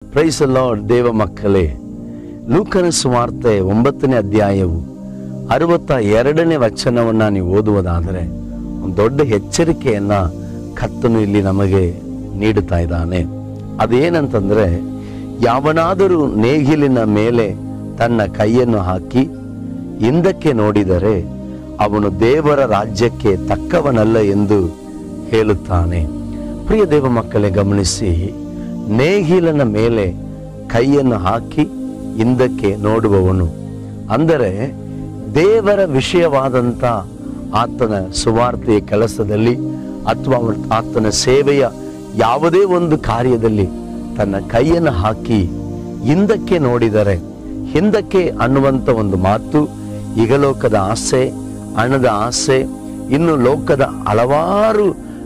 price lord ದೇವ ಮಕ್ಕಳೇ ಲೂಕನ ಸುವಾರ್ತೆ ಒಂಬತ್ತನೇ ಅಧ್ಯಾಯವು ಅರವತ್ತ ಎರಡನೇ ವಚನವನ್ನ ನೀವು ಓದುವುದಾದರೆ ಒಂದು ದೊಡ್ಡ ಎಚ್ಚರಿಕೆಯನ್ನ ಕರ್ತನು ಇಲ್ಲಿ ನಮಗೆ ನೀಡುತ್ತಾ ಇದ್ದಾನೆ ಅದೇನಂತಂದ್ರೆ ಯಾವನಾದರೂ ನೇಗಿಲಿನ ಮೇಲೆ ತನ್ನ ಕೈಯನ್ನು ಹಾಕಿ ಹಿಂದಕ್ಕೆ ನೋಡಿದರೆ ಅವನು ದೇವರ ರಾಜ್ಯಕ್ಕೆ ತಕ್ಕವನಲ್ಲ ಎಂದು ಹೇಳುತ್ತಾನೆ ಪ್ರಿಯ ದೇವ ಮಕ್ಕಳೇ ಗಮನಿಸಿ ನೇಗಿಲನ ಮೇಲೆ ಕೈಯನ್ನು ಹಾಕಿ ಹಿಂದಕ್ಕೆ ನೋಡುವವನು ಅಂದರೆ ದೇವರ ವಿಷಯವಾದಂಥ ಆತನ ಸುವಾರ್ತೆಯ ಕೆಲಸದಲ್ಲಿ ಅಥವಾ ಅವನ- ಆತನ ಸೇವೆಯ ಯಾವುದೇ ಒಂದು ಕಾರ್ಯದಲ್ಲಿ ತನ್ನ ಕೈಯನ್ನು ಹಾಕಿ ಹಿಂದಕ್ಕೆ ನೋಡಿದರೆ ಹಿಂದಕ್ಕೆ ಅನ್ನುವಂಥ ಒಂದು ಮಾತು ಇಗಲೋಕದ ಆಸೆ ಹಣದ ಆಸೆ ಇನ್ನು ಲೋಕದ ಹಲವಾರು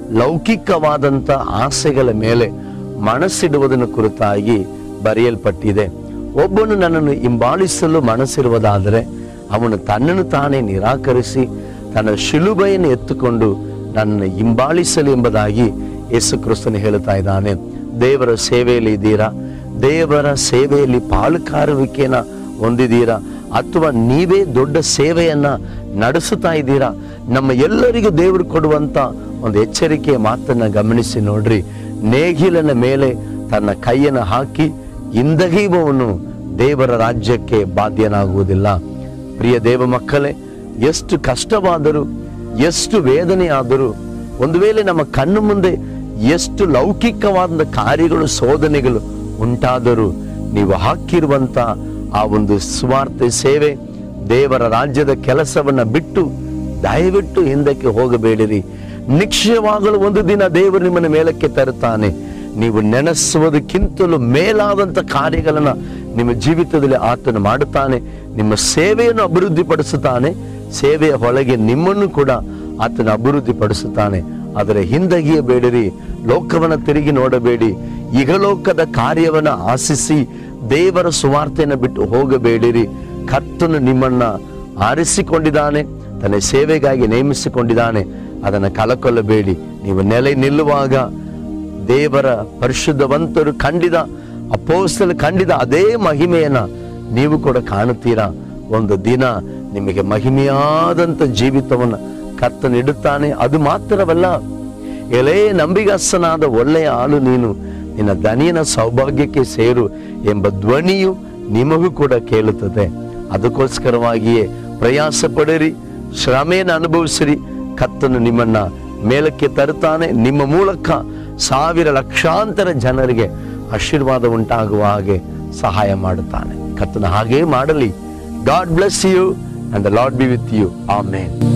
ಲೌಕಿಕವಾದಂಥ ಆಸೆಗಳ ಮೇಲೆ ಮನಸ್ಸಿಡುವುದನ್ನು ಕುರಿತಾಗಿ ಬರೆಯಲ್ಪಟ್ಟಿದೆ ಒಬ್ಬನು ನನ್ನನ್ನು ಹಿಂಬಾಲಿಸಲು ಮನಸ್ಸಿರುವುದಾದರೆ ಅವನು ತನ್ನನ್ನು ತಾನೇ ನಿರಾಕರಿಸಿ ತನ್ನ ಶಿಲುಬೆಯನ್ನು ಎತ್ತುಕೊಂಡು ನನ್ನನ್ನು ಹಿಂಬಾಲಿಸಲಿ ಎಂಬುದಾಗಿ ಯೇಸು ಕ್ರಿಸ್ತನು ಹೇಳುತ್ತಾ ಇದ್ದಾನೆ ದೇವರ ಸೇವೆಯಲ್ಲಿ ಇದ್ದೀರಾ ದೇವರ ಸೇವೆಯಲ್ಲಿ ಪಾಲುಕಾರುವಿಕೆಯನ್ನ ಹೊಂದಿದ್ದೀರಾ ಅಥವಾ ನೀವೇ ದೊಡ್ಡ ಸೇವೆಯನ್ನ ನಡೆಸುತ್ತಾ ಇದ್ದೀರಾ ನಮ್ಮ ಎಲ್ಲರಿಗೂ ದೇವರು ಕೊಡುವಂತ ಒಂದು ಎಚ್ಚರಿಕೆಯ ಮಾತನ್ನ ಗಮನಿಸಿ ನೋಡ್ರಿ ನೇಗಿಲನ ಮೇಲೆ ತನ್ನ ಕೈಯನ್ನು ಹಾಕಿ ಹಿಂದಗೀಬವನು ದೇವರ ರಾಜ್ಯಕ್ಕೆ ಬಾಧ್ಯನಾಗುವುದಿಲ್ಲ ಪ್ರಿಯ ದೇವ ಮಕ್ಕಳೇ ಎಷ್ಟು ಕಷ್ಟವಾದರೂ ಎಷ್ಟು ವೇದನೆ ಆದರೂ ಒಂದು ವೇಳೆ ನಮ್ಮ ಕಣ್ಣು ಮುಂದೆ ಎಷ್ಟು ಲೌಕಿಕವಾದ ಕಾರ್ಯಗಳು ಶೋಧನೆಗಳು ಉಂಟಾದರೂ ನೀವು ಹಾಕಿರುವಂತ ಆ ಒಂದು ಸ್ವಾರ್ಥ ಸೇವೆ ದೇವರ ರಾಜ್ಯದ ಕೆಲಸವನ್ನ ಬಿಟ್ಟು ದಯವಿಟ್ಟು ಹಿಂದಕ್ಕೆ ಹೋಗಬೇಡಿರಿ ನಿಶ್ಚಯವಾಗಲು ಒಂದು ದಿನ ದೇವರು ನಿಮ್ಮನ್ನು ಮೇಲಕ್ಕೆ ತರುತ್ತಾನೆ ನೀವು ನೆನೆಸುವುದಕ್ಕಿಂತಲೂ ಮೇಲಾದಂಥ ಕಾರ್ಯಗಳನ್ನ ನಿಮ್ಮ ಜೀವಿತದಲ್ಲಿ ಆತನು ಮಾಡುತ್ತಾನೆ ನಿಮ್ಮ ಸೇವೆಯನ್ನು ಅಭಿವೃದ್ಧಿಪಡಿಸುತ್ತಾನೆ ಸೇವೆಯ ಒಳಗೆ ನಿಮ್ಮನ್ನು ಕೂಡ ಆತನ ಅಭಿವೃದ್ಧಿಪಡಿಸುತ್ತಾನೆ ಆದರೆ ಹಿಂದಗಿಯಬೇಡಿರಿ ಲೋಕವನ್ನ ತಿರುಗಿ ನೋಡಬೇಡಿ ಇಹಲೋಕದ ಕಾರ್ಯವನ್ನ ಆಶಿಸಿ ದೇವರ ಸುವಾರ್ತೆಯನ್ನು ಬಿಟ್ಟು ಹೋಗಬೇಡಿರಿ ಕರ್ತನು ನಿಮ್ಮನ್ನ ಆರಿಸಿಕೊಂಡಿದ್ದಾನೆ ತನ್ನ ಸೇವೆಗಾಗಿ ನೇಮಿಸಿಕೊಂಡಿದ್ದಾನೆ ಅದನ್ನು ಕಳಕೊಳ್ಳಬೇಡಿ ನೀವು ನೆಲೆ ನಿಲ್ಲುವಾಗ ದೇವರ ಪರಿಶುದ್ಧವಂತರು ಕಂಡಿದ ಅಪೋಸ್ತಲು ಕಂಡಿದ ಅದೇ ಮಹಿಮೆಯನ್ನ ನೀವು ಕೂಡ ಕಾಣುತ್ತೀರಾ ಒಂದು ದಿನ ನಿಮಗೆ ಮಹಿಮೆಯಾದಂಥ ಜೀವಿತವನ್ನು ಕರ್ತನಿಡುತ್ತಾನೆ ಅದು ಮಾತ್ರವಲ್ಲ ಎಲೇ ನಂಬಿಗಸ್ತನಾದ ಒಳ್ಳೆಯ ಆಳು ನೀನು ನಿನ್ನ ದನಿಯನ ಸೌಭಾಗ್ಯಕ್ಕೆ ಸೇರು ಎಂಬ ಧ್ವನಿಯು ನಿಮಗೂ ಕೂಡ ಕೇಳುತ್ತದೆ ಅದಕ್ಕೋಸ್ಕರವಾಗಿಯೇ ಪ್ರಯಾಸ ಪಡಿರಿ ಶ್ರಮೆಯನ್ನು ಅನುಭವಿಸಿರಿ ಕತ್ತನು ನಿಮ್ಮನ್ನ ಮೇಲಕ್ಕೆ ತರುತ್ತಾನೆ ನಿಮ್ಮ ಮೂಲಕ ಸಾವಿರ ಲಕ್ಷಾಂತರ ಜನರಿಗೆ ಆಶೀರ್ವಾದ ಉಂಟಾಗುವ ಹಾಗೆ ಸಹಾಯ ಮಾಡುತ್ತಾನೆ ಕತ್ತನ ಹಾಗೇ ಮಾಡಲಿ God bless you and the Lord be with you amen